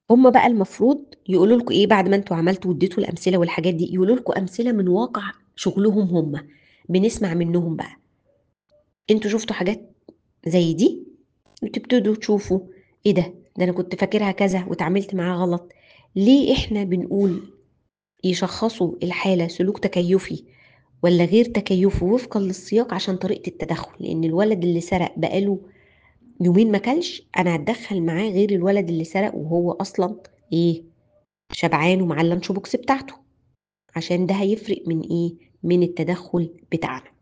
هُم بقى المفروض يقولوا لكم إيه بعد ما أنتم عملتوا واديتوا الأمثلة والحاجات دي، يقولوا لكم أمثلة من واقع شغلهم هُم، بنسمع منهم بقى. أنتم شُفتوا حاجات زي دي؟ وتبتدوا تشوفوا إيه ده، ده أنا كنت فاكرها كذا واتعاملت معاها غلط، ليه إحنا بنقول يشخّصوا الحالة سلوك تكيُّفي والّا غير تكيُّفي وفقًا للسياق عشان طريقة التدخُّل، لإن الولد اللي سرق بقى له يومين ما كلش، أنا هاتدخّل معاه غير الولد اللي سرق وهو أصلًا إيه، شبعان ومعاه الlunch box بتاعته، عشان ده هيفرق من إيه، من التدخُّل بتاعنا.